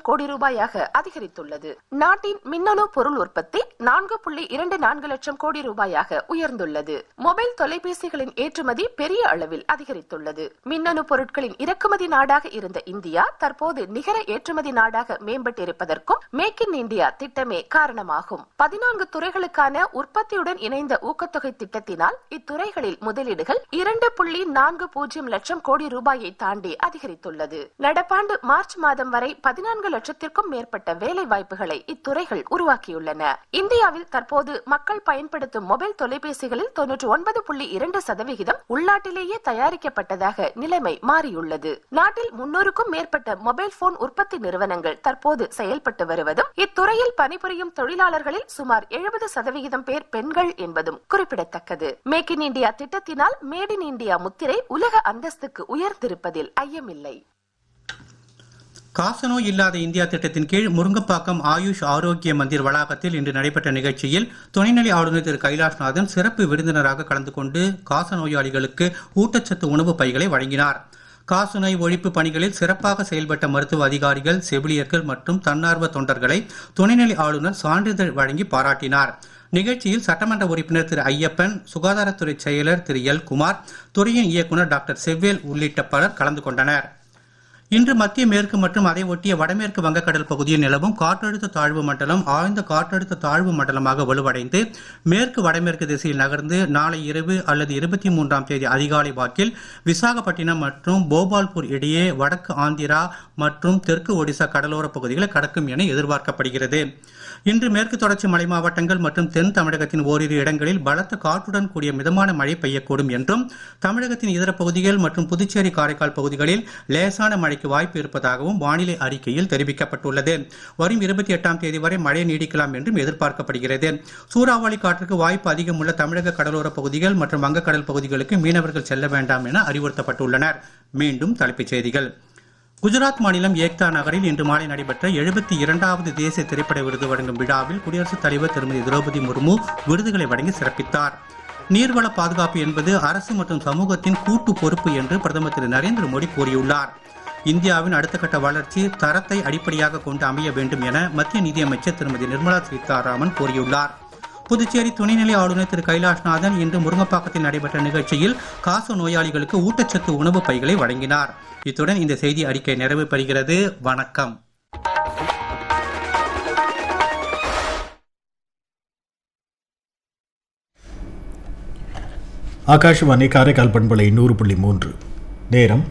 லட்சம் கோடி ரூபாயாக அதிகரித்துள்ளது நாட்டின் மின்னணு பொருள் உற்பத்தி நான்கு புள்ளி இரண்டு நான்கு லட்சம் கோடி ரூபாயாக உயர்ந்துள்ளது மொபைல் தொலைபேசிகளின் ஏற்றுமதி பெரிய அளவில் அதிகரித்துள்ளது மின்னணு பொருட்களின் இறக்குமதி நாடாக இருந்த இந்தியா தற்போது நிகர ஏற்றுமதி நாடாக மேம்பட்டிருப்பதற்கும் மேக் இன் இந்தியா திட்டமே காரணமாகும் பதினான்கு துறைகளுக்கான உற்பத்தியுடன் இணைந்த ஊக்கத்தொகை திட்டத்தினால் இத்துறைகளில் முதலீடுகள் இரண்டு புள்ளி நான்கு பூஜ்ஜியம் லட்சம் கோடி ரூபாயை தாண்டி அதிகரித்துள்ளது நடப்பாண்டு மார்ச் மாதம் வரை பதினான்கு லட்சத்திற்கும் மேற்பட்ட வேலை வாய்ப்புகளை இத்துறைகள் உருவாக்கியுள்ளன இந்தியாவில் தற்போது மக்கள் பயன்படுத்தும் மொபைல் தொலைபேசிகளில் தொன்னூற்றி ஒன்பது புள்ளி இரண்டு சதவிகிதம் உள்நாட்டிலேயே தயாரிக்கப்பட்டதாக நிலைமை மாறியுள்ளது நாட்டில் முன்னூறுக்கும் மேற்பட்ட மொபைல் போன் உற்பத்தி நிறுவனங்கள் தற்போது செயல்பட்டு வருவதும் இத்துறையில் பணிபுரியும் தொழிலாளர்களில் சுமார் எழுபது சதவிகிதம் பேர் பெண்கள் என்பதும் குறிப்பிடத்தக்கது மேக் இன் இந்தியா திட்டத்தினால் மேட் இன் இந்தியா முத்திரை உலக அந்தஸ்துக்கு உயர்ந்திருப்பதில் ஐயமில்லை காசநோய் இல்லாத இந்தியா திட்டத்தின் கீழ் முருங்கப்பாக்கம் ஆயுஷ் ஆரோக்கிய மந்திர் வளாகத்தில் இன்று நடைபெற்ற நிகழ்ச்சியில் துணைநிலை ஆளுநர் திரு கைலாஷ்நாதன் சிறப்பு விருந்தினராக கலந்து கொண்டு காசநோயாளிகளுக்கு ஊட்டச்சத்து உணவு பைகளை வழங்கினார் காசநோய் ஒழிப்பு பணிகளில் சிறப்பாக செயல்பட்ட மருத்துவ அதிகாரிகள் செவிலியர்கள் மற்றும் தன்னார்வ தொண்டர்களை துணைநிலை ஆளுநர் சான்றிதழ் வழங்கி பாராட்டினார் நிகழ்ச்சியில் சட்டமன்ற உறுப்பினர் திரு ஐயப்பன் சுகாதாரத்துறை செயலர் திரு எல் குமார் துறையின் இயக்குநர் டாக்டர் செவ்வேல் உள்ளிட்ட பலர் கலந்து கொண்டனர் இன்று மத்திய மேற்கு மற்றும் அதை ஒட்டிய வடமேற்கு வங்கக்கடல் பகுதியில் நிலவும் காற்றழுத்த தாழ்வு மண்டலம் ஆழ்ந்த காற்றழுத்த தாழ்வு மண்டலமாக வலுவடைந்து மேற்கு வடமேற்கு திசையில் நகர்ந்து நாளை இரவு அல்லது இருபத்தி மூன்றாம் தேதி அதிகாலை வாக்கில் விசாகப்பட்டினம் மற்றும் போபால்பூர் இடையே வடக்கு ஆந்திரா மற்றும் தெற்கு ஒடிசா கடலோர பகுதிகளை கடக்கும் என எதிர்பார்க்கப்படுகிறது இன்று மேற்கு தொடர்ச்சி மலை மாவட்டங்கள் மற்றும் தென் தமிழகத்தின் ஓரிரு இடங்களில் பலத்த காற்றுடன் கூடிய மிதமான மழை பெய்யக்கூடும் என்றும் தமிழகத்தின் இதர பகுதிகள் மற்றும் புதுச்சேரி காரைக்கால் பகுதிகளில் லேசான மழைக்கு வாய்ப்பு இருப்பதாகவும் வானிலை அறிக்கையில் தெரிவிக்கப்பட்டுள்ளது வரும் இருபத்தி எட்டாம் தேதி வரை மழை நீடிக்கலாம் என்றும் எதிர்பார்க்கப்படுகிறது சூறாவளி காற்றுக்கு வாய்ப்பு அதிகம் உள்ள தமிழக கடலோர பகுதிகள் மற்றும் வங்கக்கடல் பகுதிகளுக்கு மீனவர்கள் செல்ல வேண்டாம் என அறிவுறுத்தப்பட்டுள்ளனர் மீண்டும் தலைப்புச் செய்திகள் குஜராத் மாநிலம் ஏக்தா நகரில் இன்று மாலை நடைபெற்ற எழுபத்தி இரண்டாவது தேசிய திரைப்பட விருது வழங்கும் விழாவில் குடியரசுத் தலைவர் திருமதி திரௌபதி முர்மு விருதுகளை வழங்கி சிறப்பித்தார் நீர்வள பாதுகாப்பு என்பது அரசு மற்றும் சமூகத்தின் கூட்டு பொறுப்பு என்று பிரதமர் திரு நரேந்திர மோடி கூறியுள்ளார் இந்தியாவின் அடுத்த கட்ட வளர்ச்சி தரத்தை அடிப்படையாக கொண்டு அமைய வேண்டும் என மத்திய நிதியமைச்சர் திருமதி நிர்மலா சீதாராமன் கூறியுள்ளார் புதுச்சேரி துணைநிலை ஆளுநர் திரு கைலாஷ்நாதன் இன்று முருங்கப்பாக்கத்தில் நடைபெற்ற நிகழ்ச்சியில் காச நோயாளிகளுக்கு ஊட்டச்சத்து உணவு பைகளை வழங்கினார் இத்துடன் இந்த செய்தி அறிக்கை நிறைவு பெறுகிறது வணக்கம் ஆகாஷவாணி காரைக்கால் பண்பலை நூறு புள்ளி மூன்று நேரம்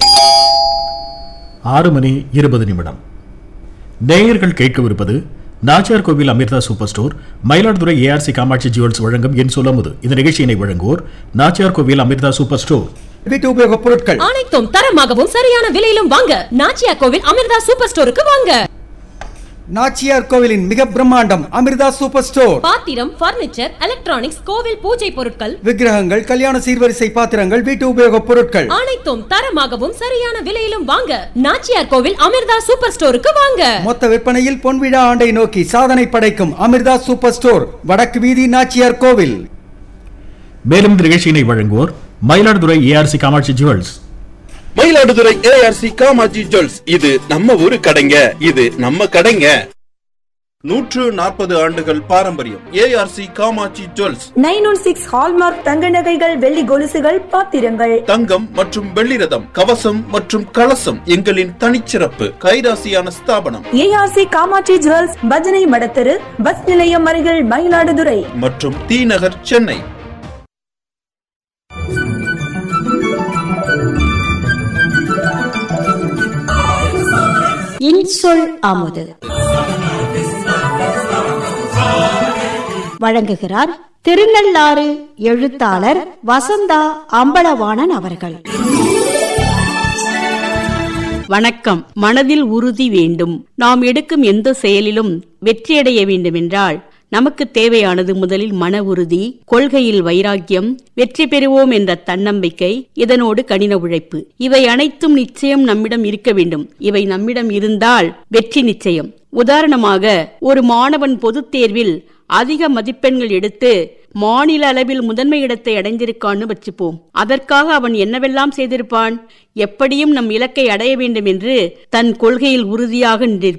ஆறு மணி இருபது நிமிடம் நேயர்கள் கேட்கவிருப்பது Nachiyar Koil Amirtha super store Mayiladuthurai ARC Kamatchi jewels வழங்கும் என் சொல்லமுது இந்த நிகழ்ச்சியினை வழங்குவோர் நாச்சியார் கோவில் அமிர்தா சூப்பர் ஸ்டோர் வீட்டு உபயோகப் பொருட்கள் அனைத்தும் தரமாகவும் சரியான விலையிலும் வாங்க நாச்சியா கோவில் அமிர்தா சூப்பர் ஸ்டோருக்கு வாங்க நாச்சியார் கோவிலின் மிக பிரம்மாண்டம் அமிர்தா சூப்பர் ஸ்டோர் பாத்திரம் பர்னிச்சர் எலக்ட்ரானிக்ஸ் கோவில் பூஜை பொருட்கள் விக்கிரகங்கள் கல்யாண சீர்வரிசை பாத்திரங்கள் வீட்டு உபயோகப் பொருட்கள் அனைத்தும் தரமாகவும் சரியான விலையிலும் வாங்க நாச்சியார் கோவில் அமிர்தா சூப்பர் ஸ்டோருக்கு வாங்க மொத்த விற்பனையில் பொன்விழா ஆண்டை நோக்கி சாதனை படைக்கும் அமிர்தா சூப்பர் ஸ்டோர் வடக்கு வீதி நாச்சியார் கோவில் மேலும் இந்த நிகழ்ச்சியினை வழங்குவோர் Mayiladuthurai ARC Kamatchi jewels Mayiladuthurai ARC Kamatchi jewels இது நம்ம ஊரு கடைங்க இது நம்ம கடைங்க நூற்று நாற்பது ஆண்டுகள் பாரம்பரியம் ARC Kamatchi jewels nine one six hallmark தங்க நகைகள் வெள்ளி கொலுசுகள் பாத்திரங்கள் தங்கம் மற்றும் வெள்ளி ரதம் கவசம் மற்றும் கலசம் எங்களின் தனிச்சிறப்பு கைராசியான ஸ்தாபனம் ஏஆர்சி காமாட்சி ஜுவல்ஸ் பஜனை மடத்தெரு பஸ் நிலையம் அருகில் மயிலாடுதுறை மற்றும் தி நகர் சென்னை இன்சொல் அமுது வழங்குகிறார் திருநள்ளாறு எழுத்தாளர் வசந்தா அம்பலவாணன் அவர்கள் வணக்கம் மனதில் உறுதி வேண்டும் நாம் எடுக்கும் எந்த செயலிலும் வெற்றியடைய வேண்டுமென்றால் நமக்கு தேவையானது முதலில் மன உறுதி கொள்கையில் வைராக்கியம் வெற்றி பெறுவோம் என்ற தன்னம்பிக்கை இதனோடு கடின உழைப்பு இவை அனைத்தும் நிச்சயம் நம்மிடம் இருக்க வேண்டும் இவை நம்மிடம் இருந்தால் வெற்றி நிச்சயம் உதாரணமாக ஒரு மாணவன் பொதுத் தேர்வில் அதிக மதிப்பெண்கள் எடுத்து மாநில அளவில் முதன்மை இடத்தை அடைந்திருக்கான்னு வச்சுப்போம் அதற்காக அவன் என்னவெல்லாம் செய்திருப்பான் எப்படியும் நம் இலக்கை அடைய வேண்டும் என்று தன் கொள்கையில் உறுதியாக நின்றிருப்பான்